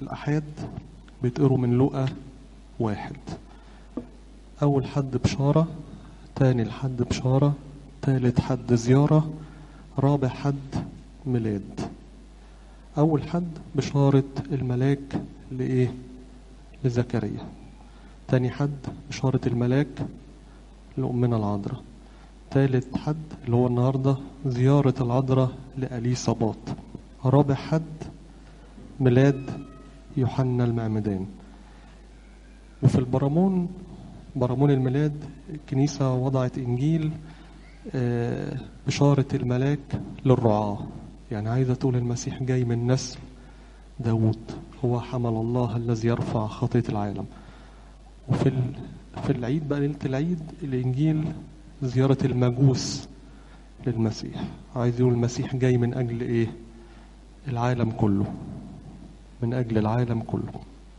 الأحاد بيتقروا من لقى واحد أول حد بشارة تاني الحد بشارة تالت حد زيارة رابع حد ميلاد أول حد بشارة الملاك لإيه؟ لزكريا تاني حد بشارة الملاك لأمنا العذراء تالت حد اللي هو النهاردة زيارة العذراء لأليصابات رابع حد ميلاد يوحنا المعمدان وفي البرامون برامون الميلاد الكنيسة وضعت إنجيل آه، بشارة الملاك للرعاة يعني عايزة تقول المسيح جاي من نسل داود هو حمل الله الذي يرفع خطية العالم وفي ال- في العيد بقى ليلة العيد الإنجيل زيارة المجوس للمسيح عايز يقول المسيح جاي من أجل إيه العالم كله من أجل العالم كله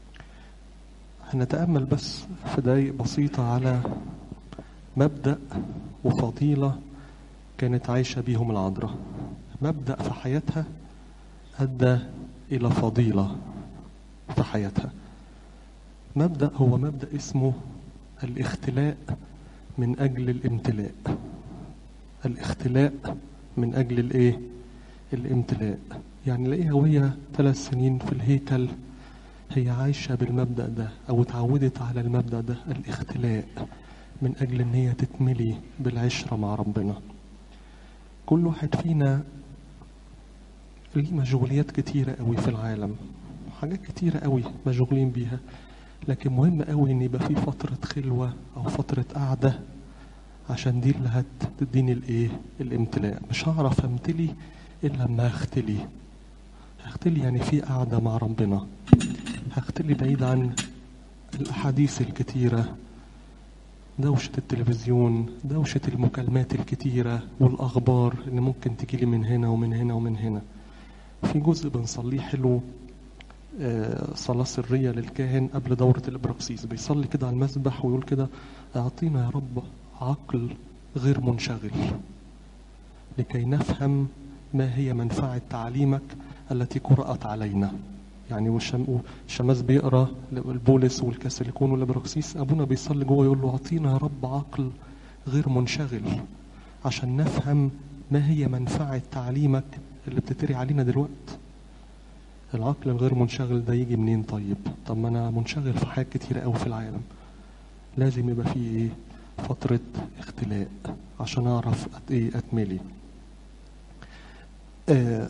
هنتأمل بس في دقايق بسيطة على مبدأ وفضيلة كانت عايشة بيهم العذراء مبدأ في حياتها أدى إلى فضيلة في حياتها مبدأ هو مبدأ اسمه الاختلاء من أجل الامتلاء الاختلاء من أجل الإيه؟ الامتلاء يعني لاقيها وهي ثلاث سنين في الهيكل هي عايشة بالمبدأ ده أو اتعودت على المبدأ ده الاختلاء من أجل إن هي تتملي بالعشرة مع ربنا كل واحد فينا ليه مشغوليات كتيرة قوي في العالم حاجات كتيرة قوي مشغولين بيها لكن مهم قوي إن يبقى في فترة خلوة أو فترة قعدة عشان دي اللي هتديني الإيه الامتلاء مش هعرف أمتلي إلا لما هختلي هختلي يعني في قعدة مع ربنا هختلي بعيد عن الأحاديث الكتيرة دوشة التلفزيون دوشة المكالمات الكتيرة والأخبار اللي ممكن تجيلي من هنا ومن هنا ومن هنا في جزء بنصليه حلو آه، صلاة سرية للكاهن قبل دورة الإبراكسيس بيصلي كده على المسبح ويقول كده أعطينا يا رب عقل غير منشغل لكي نفهم ما هي منفعة تعليمك التي قرأت علينا يعني والشم- والشماس بيقرا البولس والكاثوليكون والابراكسيس ابونا بيصلي جوه يقول له اعطينا يا رب عقل غير منشغل عشان نفهم ما هي منفعة تعليمك اللي بتتري علينا دلوقتي العقل الغير منشغل ده يجي منين طيب طب ما انا منشغل في حاجات كتيرة قوي في العالم لازم يبقى فيه ايه فترة اختلاء عشان اعرف أت- ايه اتملي آه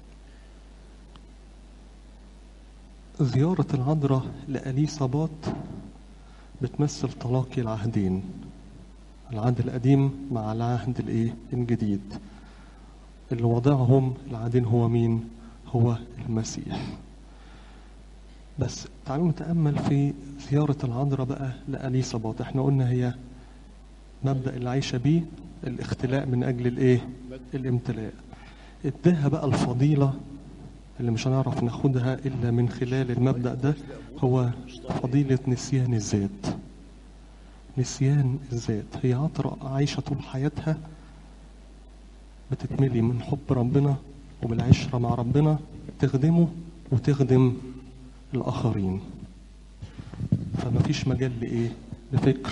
زيارة العذراء لأليصابات بتمثل تلاقي العهدين العهد القديم مع العهد الايه الجديد اللي وضعهم العهدين هو مين هو المسيح بس تعالوا نتأمل في زيارة العذراء بقى لأليصابات احنا قلنا هي مبدأ اللي عايشة بيه الاختلاء من أجل الايه الامتلاء اداها بقى الفضيلة اللي مش هنعرف ناخدها إلا من خلال المبدأ ده هو فضيلة نسيان الذات نسيان الذات هي عطرة عايشة طول حياتها بتتملي من حب ربنا وبالعشرة مع ربنا تخدمه وتخدم الآخرين فما فيش مجال لإيه لفكر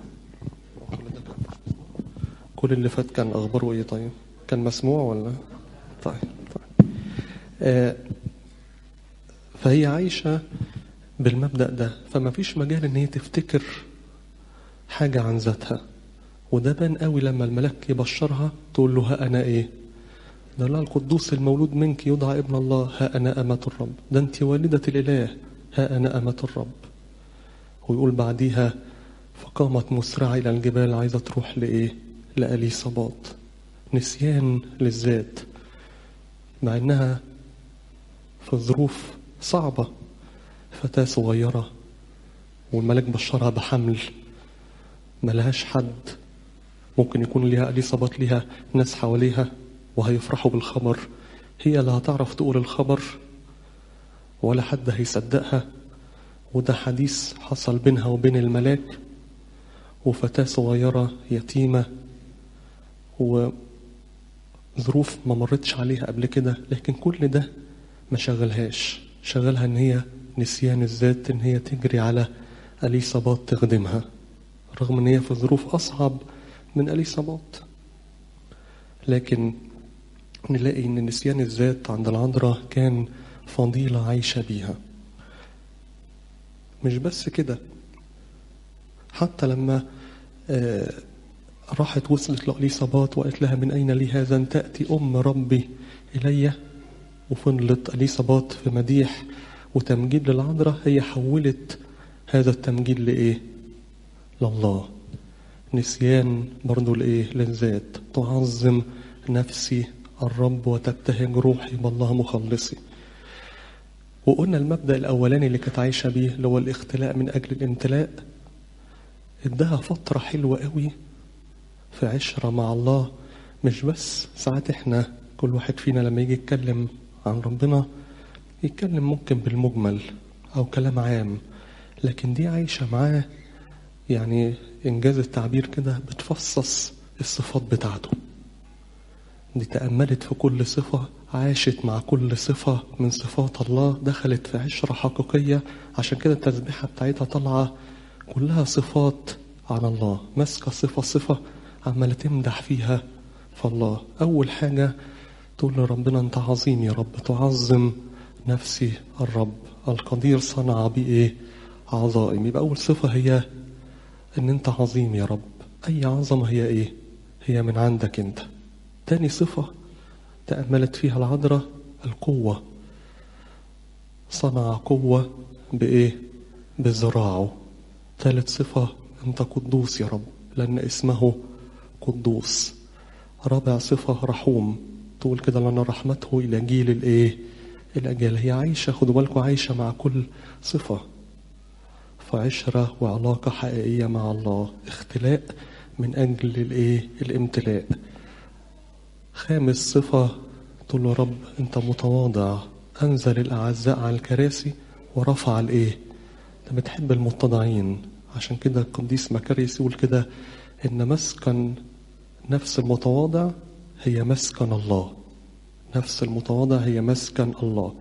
كل اللي فات كان أخباره إيه طيب كان مسموع ولا طيب طيب آه، فهي عايشة بالمبدأ ده فما فيش مجال ان هي تفتكر حاجة عن ذاتها وده بان قوي لما الملاك يبشرها تقول له ها انا ايه ده لا القدوس المولود منك يدعى ابن الله ها انا امة الرب ده انت والدة الاله ها انا امة الرب ويقول بعديها فقامت مسرعة الى الجبال عايزة تروح لايه لأليصابات نسيان للذات مع انها في ظروف صعبة فتاة صغيرة والملك بشرها بحمل ملهاش حد ممكن يكون ليها أليصابات ليها ناس حواليها وهيفرحوا بالخبر هي اللي هتعرف تقول الخبر ولا حد هيصدقها وده حديث حصل بينها وبين الملاك وفتاة صغيرة يتيمة وظروف ما مرتش عليها قبل كده لكن كل ده ما شغلهاش شغلها ان هي نسيان الذات إن هي تجري على أليصابات تخدمها رغم إن هي في ظروف أصعب من أليصابات لكن نلاقي إن نسيان الذات عند العذراء كان فضيلة عايشة بيها مش بس كده حتى لما آه راحت وصلت لأليصابات وقالت لها من أين لي هذا أن تأتي أم ربي إلي وفضلت أليصابات في مديح وتمجيد للعذراء هي حولت هذا التمجيد لإيه؟ لله نسيان برضو لإيه؟ للذات تعظم نفسي الرب وتبتهج روحي بالله مخلصي وقلنا المبدأ الأولاني اللي كانت عايشة بيه اللي هو الاختلاء من أجل الامتلاء ادها فترة حلوة قوي في عشرة مع الله مش بس ساعات احنا كل واحد فينا لما يجي يتكلم عن ربنا يتكلم ممكن بالمجمل أو كلام عام لكن دي عايشة معاه يعني إنجاز التعبير كده بتفصص الصفات بتاعته دي تأملت في كل صفة عاشت مع كل صفة من صفات الله دخلت في عشرة حقيقية عشان كده التسبيحة بتاعتها طالعة كلها صفات عن الله ماسكة صفة صفة عمالة تمدح فيها فالله أول حاجة تقول لربنا أنت عظيم يا رب تعظم نفسي الرب القدير صنع بي إيه عظائم يبقى أول صفة هي أن أنت عظيم يا رب أي عظمة هي إيه هي من عندك أنت تاني صفة تأملت فيها العذراء القوة صنع قوة بإيه بذراعه ثالث صفة أنت قدوس يا رب لأن اسمه قدوس رابع صفة رحوم تقول كده لأن رحمته إلى جيل الإيه الأجيال هي عايشة خدوا بالكم عايشة مع كل صفة فعشرة وعلاقة حقيقية مع الله اختلاء من أجل الإيه الامتلاء خامس صفة تقول له رب أنت متواضع أنزل الأعزاء على الكراسي ورفع الإيه أنت بتحب المتضعين عشان كده القديس مكاريس يقول كده إن مسكن نفس المتواضع هي مسكن الله نفس المتواضع هي مسكن الله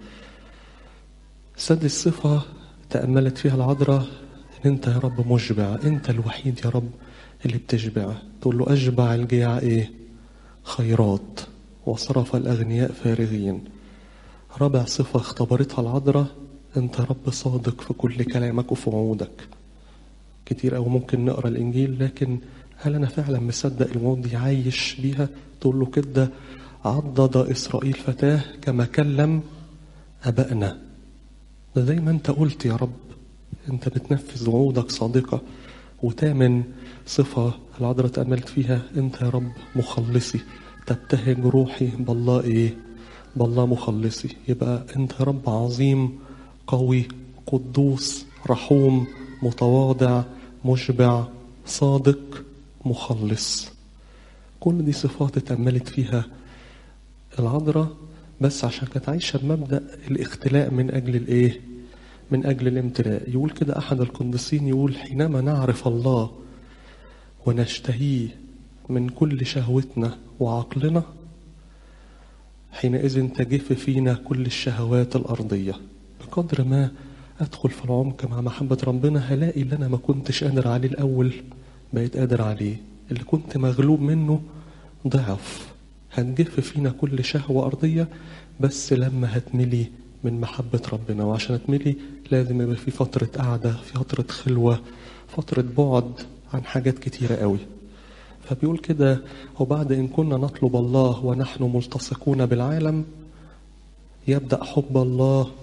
سادس صفة تأملت فيها العذراء إن أنت يا رب مشبع أنت الوحيد يا رب اللي بتشبع تقول له أشبع الجياع إيه خيرات وصرف الأغنياء فارغين رابع صفة اختبرتها العذراء أنت رب صادق في كل كلامك وفي وعودك كتير أو ممكن نقرأ الإنجيل لكن هل أنا فعلا مصدق الوعود دي عايش بيها تقول له كده عضد إسرائيل فتاه كما كلم أبائنا ده زي ما أنت قلت يا رب أنت بتنفذ وعودك صادقة وتامن صفة العذراء تأملت فيها أنت يا رب مخلصي تبتهج روحي بالله إيه بالله مخلصي يبقى أنت يا رب عظيم قوي قدوس رحوم متواضع مشبع صادق مخلص كل دي صفات اتأملت فيها العذراء بس عشان كانت عايشة بمبدأ الاختلاء من أجل الإيه؟ من أجل الامتلاء يقول كده أحد القديسين يقول حينما نعرف الله ونشتهيه من كل شهوتنا وعقلنا حينئذ تجف فينا كل الشهوات الأرضية بقدر ما أدخل في العمق مع محبة ربنا هلاقي اللي أنا ما كنتش قادر عليه الأول بقيت قادر عليه اللي كنت مغلوب منه ضعف هتجف فينا كل شهوة أرضية بس لما هتملي من محبة ربنا وعشان اتملي لازم يبقى في فترة قعدة في فترة خلوة فترة بعد عن حاجات كتيرة قوي فبيقول كده وبعد إن كنا نطلب الله ونحن ملتصقون بالعالم يبدأ حب الله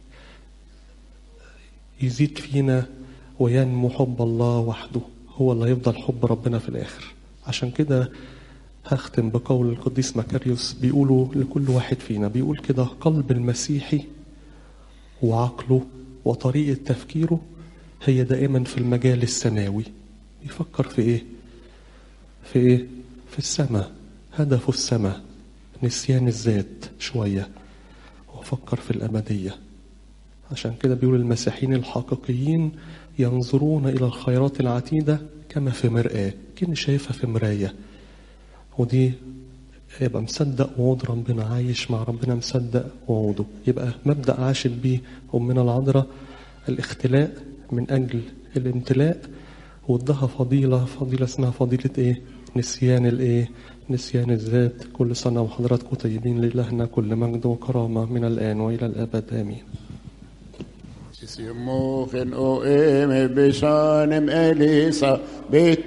يزيد فينا وينمو حب الله وحده هو اللي هيفضل حب ربنا في الآخر عشان كده هختم بقول القديس مكاريوس بيقولوا لكل واحد فينا بيقول كده قلب المسيحي وعقله وطريقة تفكيره هي دائما في المجال السماوي يفكر في ايه في ايه في السماء هدفه السماء نسيان الذات شوية وفكر في الأبدية عشان كده بيقول المسيحيين الحقيقيين ينظرون إلى الخيرات العتيدة كما في مرآة كأني شايفها في مراية ودي يبقى مصدق وعود ربنا عايش مع ربنا مصدق وعوده يبقى مبدأ عاشت بيه أمنا العذراء الاختلاء من أجل الامتلاء وادها فضيلة فضيلة اسمها فضيلة إيه؟ نسيان الإيه؟ نسيان الذات كل سنة وحضراتكم طيبين لإلهنا كل مجد وكرامة من الآن وإلى الأبد آمين Simuchen o em beshanem elisa bet